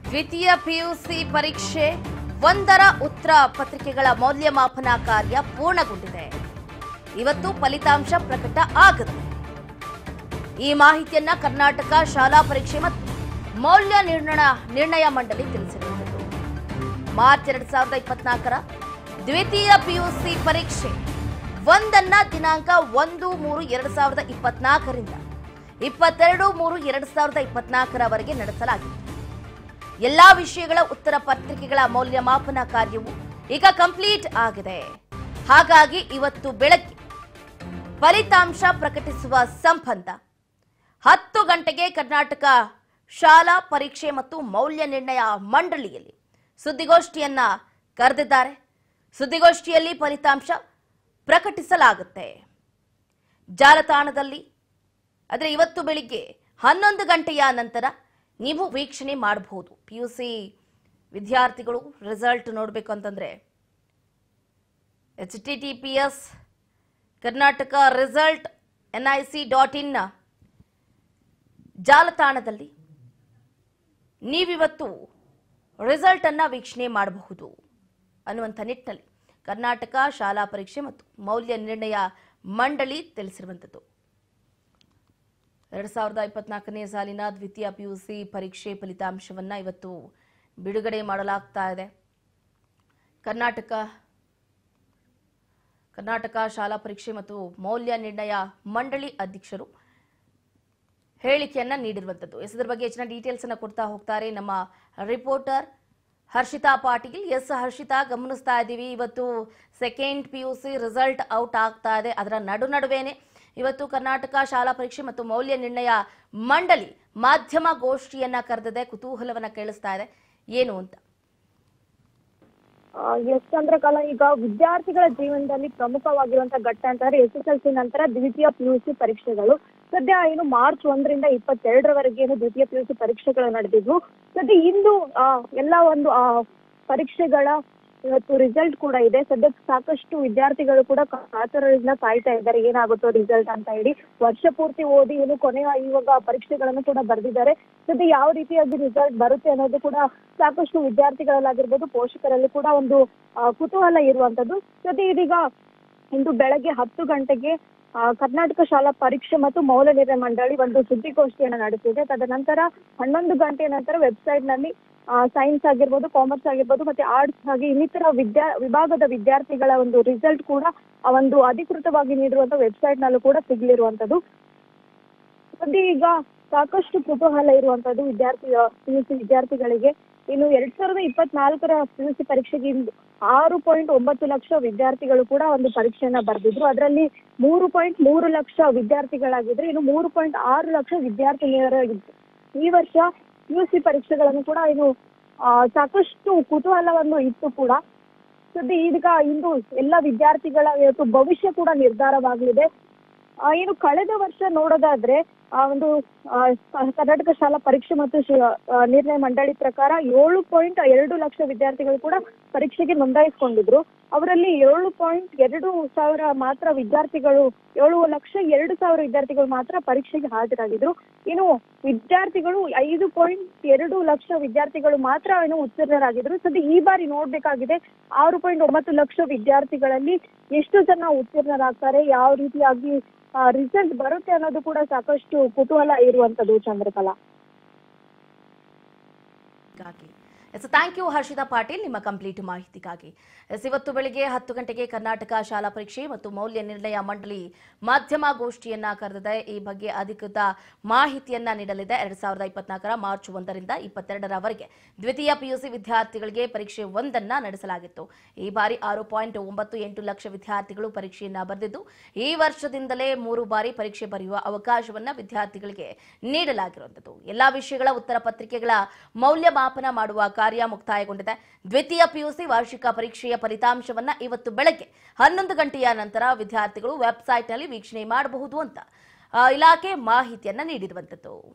ದ್ವಿತೀಯ ಪಿಯುಸಿ ಪರೀಕ್ಷೆ ಒಂದರ ಉತ್ತರ ಪತ್ರಿಕೆಗಳ ಮೌಲ್ಯಮಾಪನ ಕಾರ್ಯ ಪೂರ್ಣಗೊಂಡಿದೆ ಇವತ್ತು ಫಲಿತಾಂಶ ಪ್ರಕಟ ಆಗುತ್ತೆ ಈ ಮಾಹಿತಿಯನ್ನ ಕರ್ನಾಟಕ ಶಾಲಾ ಪರೀಕ್ಷೆ ಮತ್ತು ಮೌಲ್ಯ ನಿರ್ಣಯ ನಿರ್ಣಯ ಮಂಡಳಿ ತಿಳಿಸಿರುವುದು ಮಾರ್ಚ್ ಎರಡ್ ಸಾವಿರದ ಇಪ್ಪತ್ನಾಲ್ಕರ ದ್ವಿತೀಯ ಪಿಯುಸಿ ಪರೀಕ್ಷೆ ಒಂದನ್ನ ದಿನಾಂಕ ಒಂದು ಮೂರು ಎರಡ್ ಸಾವಿರದ ಇಪ್ಪತ್ನಾಲ್ಕರಿಂದ ಇಪ್ಪತ್ತೆರಡು ಮೂರು ಎರಡ್ ಸಾವಿರದ ಇಪ್ಪತ್ನಾಲ್ಕರವರೆಗೆ ನಡೆಸಲಾಗಿದೆ ಎಲ್ಲಾ ವಿಷಯಗಳ ಉತ್ತರ ಪತ್ರಿಕೆಗಳ ಮೌಲ್ಯಮಾಪನ ಕಾರ್ಯವು ಈಗ ಕಂಪ್ಲೀಟ್ ಆಗಿದೆ ಹಾಗಾಗಿ ಇವತ್ತು ಬೆಳಗ್ಗೆ ಫಲಿತಾಂಶ ಪ್ರಕಟಿಸುವ ಸಂಬಂಧ ಹತ್ತು ಗಂಟೆಗೆ ಕರ್ನಾಟಕ ಶಾಲಾ ಪರೀಕ್ಷೆ ಮತ್ತು ಮೌಲ್ಯ ನಿರ್ಣಯ ಮಂಡಳಿಯಲ್ಲಿ ಸುದ್ದಿಗೋಷ್ಠಿಯನ್ನ ಕರೆದಿದ್ದಾರೆ ಸುದ್ದಿಗೋಷ್ಠಿಯಲ್ಲಿ ಫಲಿತಾಂಶ ಪ್ರಕಟಿಸಲಾಗುತ್ತೆ ಜಾಲತಾಣದಲ್ಲಿ ಆದರೆ ಇವತ್ತು ಬೆಳಿಗ್ಗೆ ಹನ್ನೊಂದು ಗಂಟೆಯ ನಂತರ ನೀವು ವೀಕ್ಷಣೆ ಮಾಡಬಹುದು ಪಿ ಯು ಸಿ ವಿದ್ಯಾರ್ಥಿಗಳು ರಿಸಲ್ಟ್ ನೋಡಬೇಕು ಅಂತಂದ್ರೆ H T T P S Karnataka result N I C dot in ಜಾಲತಾಣದಲ್ಲಿ ನೀವಿವತ್ತು ರಿಸಲ್ಟ್ ಅನ್ನ ವೀಕ್ಷಣೆ ಮಾಡಬಹುದು ಅನ್ನುವಂಥ ನಿಟ್ಟಿನಲ್ಲಿ ಕರ್ನಾಟಕ ಶಾಲಾ ಪರೀಕ್ಷೆ ಮತ್ತು ಮೌಲ್ಯ ನಿರ್ಣಯ ಮಂಡಳಿ ತಿಳಿಸಿರುವಂಥದ್ದು ಎರಡು ಸಾವಿರದ ಇಪ್ಪತ್ನಾಲ್ಕನೇ ಸಾಲಿನ ದ್ವಿತೀಯ ಪಿಯುಸಿ ಪರೀಕ್ಷೆ ಫಲಿತಾಂಶವನ್ನ ಇವತ್ತು ಬಿಡುಗಡೆ ಮಾಡಲಾಗ್ತಾ ಇದೆ ಕರ್ನಾಟಕ ಕರ್ನಾಟಕ ಶಾಲಾ ಪರೀಕ್ಷೆ ಮತ್ತು ಮೌಲ್ಯ ನಿರ್ಣಯ ಮಂಡಳಿ ಅಧ್ಯಕ್ಷರು ಹೇಳಿಕೆಯನ್ನ ನೀಡಿರುವಂತದ್ದು ಎಸ್ ಇದ್ರ ಬಗ್ಗೆ ಹೆಚ್ಚಿನ ಡೀಟೇಲ್ಸ್ ಅನ್ನ ಕೊಡ್ತಾ ಹೋಗ್ತಾರೆ ನಮ್ಮ ರಿಪೋರ್ಟರ್ ಹರ್ಷಿತಾ ಪಾಟೀಲ್ ಎಸ್ ಹರ್ಷಿತಾ ಗಮನಿಸ್ತಾ ಇದ್ದೀವಿ ಇವತ್ತು second P U C result out ಆಗ್ತಾ ಇದೆ ಅದರ ನಡು ನಡುವೆನೆ ಇವತ್ತು ಕರ್ನಾಟಕ ಶಾಲಾ ಪರೀಕ್ಷೆ ಮತ್ತು ಮೌಲ್ಯ ನಿರ್ಣಯ ಮಂಡಳಿ ಮಾಧ್ಯಮ ಗೋಷ್ಠಿಯನ್ನ ಕರೆದಿದೆ ಕುತೂಹಲವನ್ನ ಕೇಳಿಸ್ತಾ ಇದೆ ಏನು ಅಂತ ಆ, ಎಸ್ ಚಂದ್ರಕಲಾ ಈಗ ವಿದ್ಯಾರ್ಥಿಗಳ ಜೀವನದಲ್ಲಿ ಪ್ರಮುಖವಾಗಿರುವಂತ ಘಟ್ಟ ಅಂತಂದ್ರೆ ಎಸ್ ಎಸ್ ಎಲ್ ಸಿ ನಂತರ ದ್ವಿತೀಯ ಪಿ ಯು ಸಿ ಪರೀಕ್ಷೆಗಳು ಸದ್ಯ ಏನು ಮಾರ್ಚ್ ಒಂದರಿಂದ ಇಪ್ಪತ್ತೆರಡರವರೆಗೆ ಏನು ದ್ವಿತೀಯ ಪಿ ಯು ಸಿ ಪರೀಕ್ಷೆಗಳು ನಡೆದಿದ್ವು ಸದ್ಯ ಇಂದು ಆ, ಎಲ್ಲ ಒಂದು ಆ, ಪರೀಕ್ಷೆಗಳ ಇವತ್ತು ರಿಸಲ್ಟ್ ಕೂಡ ಇದೆ ಸದ್ಯಕ್ಕೆ ಸಾಕಷ್ಟು ವಿದ್ಯಾರ್ಥಿಗಳು ಕೂಡ ಕಾತರದಿಂದ ಕಾಯ್ತಾ ಇದ್ದಾರೆ ಏನಾಗುತ್ತೋ ರಿಸಲ್ಟ್ ಅಂತ ಹೇಳಿ ವರ್ಷ ಪೂರ್ತಿ ಓದಿ ಏನು ಕೊನೆಯ ಇವಾಗ ಪರೀಕ್ಷೆಗಳನ್ನು ಕೂಡ ಬರೆದಿದ್ದಾರೆ ಸದ್ಯ ಯಾವ ರೀತಿಯಾಗಿ ರಿಸಲ್ಟ್ ಬರುತ್ತೆ ಅನ್ನೋದು ಕೂಡ ಸಾಕಷ್ಟು ವಿದ್ಯಾರ್ಥಿಗಳಲ್ಲಾಗಿರ್ಬೋದು ಪೋಷಕರಲ್ಲಿ ಕೂಡ ಒಂದು ಆ, ಕುತೂಹಲ ಇರುವಂತದ್ದು ಸದ್ಯ ಇದೀಗ ಇಂದು ಬೆಳಗ್ಗೆ ಹತ್ತು ಗಂಟೆಗೆ ಆ, ಕರ್ನಾಟಕ ಶಾಲಾ ಪರೀಕ್ಷೆ ಮತ್ತು ಮೌಲ್ಯ ನಿರ್ಣಯ ಮಂಡಳಿ ಒಂದು ಸುದ್ದಿಗೋಷ್ಠಿಯನ್ನು ನಡೆಸಿದೆ ತದನಂತರ ಹನ್ನೊಂದು ಗಂಟೆಯ ನಂತರ ವೆಬ್ಸೈಟ್ ನಲ್ಲಿ ಸೈನ್ಸ್ ಆಗಿರ್ಬೋದು ಕಾಮರ್ಸ್ ಆಗಿರ್ಬೋದು ಮತ್ತೆ ಆರ್ಟ್ಸ್ ಹಾಗೆ ಇನ್ನಿತರ ವಿದ್ಯಾ ವಿಭಾಗದ ವಿದ್ಯಾರ್ಥಿಗಳ ಒಂದು ರಿಸಲ್ಟ್ ಕೂಡ ಆ ಒಂದು ಅಧಿಕೃತವಾಗಿ ನೀಡಿರುವಂತ ವೆಬ್ಸೈಟ್ ನಲ್ಲೂ ಕೂಡ ಸಿಗ್ಲಿರುವಂತದ್ದು ಸದ್ಯ ಈಗ ಸಾಕಷ್ಟು ಕುತೂಹಲ ಇರುವಂತದ್ದು ವಿದ್ಯಾರ್ಥಿ ಪಿ ಯು ಸಿ ವಿದ್ಯಾರ್ಥಿಗಳಿಗೆ ಇನ್ನು ಎರಡ್ ಸಾವಿರದ ಇಪ್ಪತ್ನಾಲ್ಕರ ಪಿ ಯು ಸಿ ಪರೀಕ್ಷೆಗೆ ಇಂದು ಆರು ಪಾಯಿಂಟ್ ಒಂಬತ್ತು ಲಕ್ಷ ವಿದ್ಯಾರ್ಥಿಗಳು ಕೂಡ ಒಂದು ಪರೀಕ್ಷೆಯನ್ನ ಬರೆದಿದ್ರು ಅದರಲ್ಲಿ ಮೂರು ಪಾಯಿಂಟ್ ಮೂರು ಲಕ್ಷ ವಿದ್ಯಾರ್ಥಿಗಳಾಗಿದ್ರೆ ಇನ್ನು ಮೂರು ಪಾಯಿಂಟ್ ಆರು ಲಕ್ಷ ವಿದ್ಯಾರ್ಥಿನಿಯರಾಗಿದ್ರು ಈ ವರ್ಷ ಪಿ ಯು ಸಿ ಪರೀಕ್ಷೆಗಳನ್ನು ಕೂಡ ಇನ್ನು ಆ, ಸಾಕಷ್ಟು ಕುತೂಹಲವನ್ನು ಇತ್ತು ಕೂಡ ಸದ್ಯ ಈಗ ಇಂದು ಎಲ್ಲ ವಿದ್ಯಾರ್ಥಿಗಳ ಇವತ್ತು ಭವಿಷ್ಯ ಕೂಡ ನಿರ್ಧಾರವಾಗಲಿದೆ ಆ, ಏನು ಕಳೆದ ವರ್ಷ ನೋಡೋದಾದ್ರೆ ಆ ಒಂದು ಆ, ಕ- ಕರ್ನಾಟಕ ಶಾಲಾ ಪರೀಕ್ಷೆ ಮತ್ತು ಶಿ- ಆ, ನಿರ್ಣಯ ಮಂಡಳಿ ಪ್ರಕಾರ ಏಳು ಪಾಯಿಂಟ್ ಎರಡು ಲಕ್ಷ ವಿದ್ಯಾರ್ಥಿಗಳು ಕೂಡ ಪರೀಕ್ಷೆಗೆ ನೋಂದಾಯಿಸಿಕೊಂಡಿದ್ರು ಅವರಲ್ಲಿ ಏಳು ಪಾಯಿಂಟ್ ಎರಡು ಸಾವಿರ ಮಾತ್ರ ವಿದ್ಯಾರ್ಥಿಗಳು ಏಳು ಲಕ್ಷ ಎರಡು ಸಾವಿರ ವಿದ್ಯಾರ್ಥಿಗಳು ಮಾತ್ರ ಪರೀಕ್ಷೆಗೆ ಹಾಜರಾಗಿದ್ರು ಇನ್ನು ವಿದ್ಯಾರ್ಥಿಗಳು ಐದು ಪಾಯಿಂಟ್ ಎರಡು ಲಕ್ಷ ವಿದ್ಯಾರ್ಥಿಗಳು ಮಾತ್ರ ಏನು ಉತ್ತೀರ್ಣರಾಗಿದ್ರು ಸದ್ಯ ಈ ಬಾರಿ ನೋಡ್ಬೇಕಾಗಿದೆ ಆರು ಪಾಯಿಂಟ್ ಒಂಬತ್ತು ಲಕ್ಷ ವಿದ್ಯಾರ್ಥಿಗಳಲ್ಲಿ ಎಷ್ಟು ಜನ ಉತ್ತೀರ್ಣರಾಗ್ತಾರೆ ಯಾವ ರೀತಿಯಾಗಿ ರಿಸಲ್ಟ್ ಬರುತ್ತೆ ಅನ್ನೋದು ಕೂಡ ಸಾಕಷ್ಟು ಕುತೂಹಲ ಇರುವಂತದ್ದು ಚಂದ್ರಕಲಾ ಗಾಗಿ yes thank you Harshita Patil ನಿಮ್ಮ ಕಂಪ್ಲೀಟ್ ಮಾಹಿತಿಗಾಗಿ ಎಸ್ ಇವತ್ತು ಬೆಳಿಗ್ಗೆ ಹತ್ತು ಗಂಟೆಗೆ ಕರ್ನಾಟಕ ಶಾಲಾ ಪರೀಕ್ಷೆ ಮತ್ತು ಮೌಲ್ಯ ನಿರ್ಣಯ ಮಂಡಳಿ ಮಾಧ್ಯಮ ಗೋಷ್ಠಿಯನ್ನ ಕರೆದಿದೆ ಈ ಬಗ್ಗೆ ಅಧಿಕೃತ ಮಾಹಿತಿಯನ್ನ ನೀಡಲಿದೆ ಎರಡ್ ಸಾವಿರದ ಇಪ್ಪತ್ನಾಲ್ಕರ ಮಾರ್ಚ್ ಒಂದರಿಂದ ಇಪ್ಪತ್ತೆರಡರವರೆಗೆ ದ್ವಿತೀಯ ಪಿಯುಸಿ ವಿದ್ಯಾರ್ಥಿಗಳಿಗೆ ಪರೀಕ್ಷೆ ಒಂದನ್ನ ನಡೆಸಲಾಗಿತ್ತು ಈ ಬಾರಿ ಆರು ಪಾಯಿಂಟ್ ಒಂಬತ್ತು ಎಂಟು ಲಕ್ಷ ವಿದ್ಯಾರ್ಥಿಗಳು ಪರೀಕ್ಷೆಯನ್ನ ಬರೆದಿದ್ದು ಈ ವರ್ಷದಿಂದಲೇ ಮೂರು ಬಾರಿ ಪರೀಕ್ಷೆ ಬರೆಯುವ ಅವಕಾಶವನ್ನ ವಿದ್ಯಾರ್ಥಿಗಳಿಗೆ ನೀಡಲಾಗಿರುವಂಥದ್ದು ಎಲ್ಲಾ ವಿಷಯಗಳ ಉತ್ತರ ಪತ್ರಿಕೆಗಳ ಮೌಲ್ಯಮಾಪನ ಮಾಡುವ ಕಾರ್ಯ ಮುಕ್ತಾಯಗೊಂಡಿದೆ ದ್ವಿತೀಯ ಪಿಯುಸಿ ವಾರ್ಷಿಕ ಪರೀಕ್ಷೆಯ ಫಲಿತಾಂಶವನ್ನ ಇವತ್ತು ಬೆಳಗ್ಗೆ ಹನ್ನೊಂದು ಗಂಟೆಯ ನಂತರ ವಿದ್ಯಾರ್ಥಿಗಳು ವೆಬ್ಸೈಟ್ನಲ್ಲಿ ವೀಕ್ಷಣೆ ಮಾಡಬಹುದು ಅಂತ ಆ, ಇಲಾಖೆ ಮಾಹಿತಿಯನ್ನ ನೀಡಿರುವಂಥದ್ದು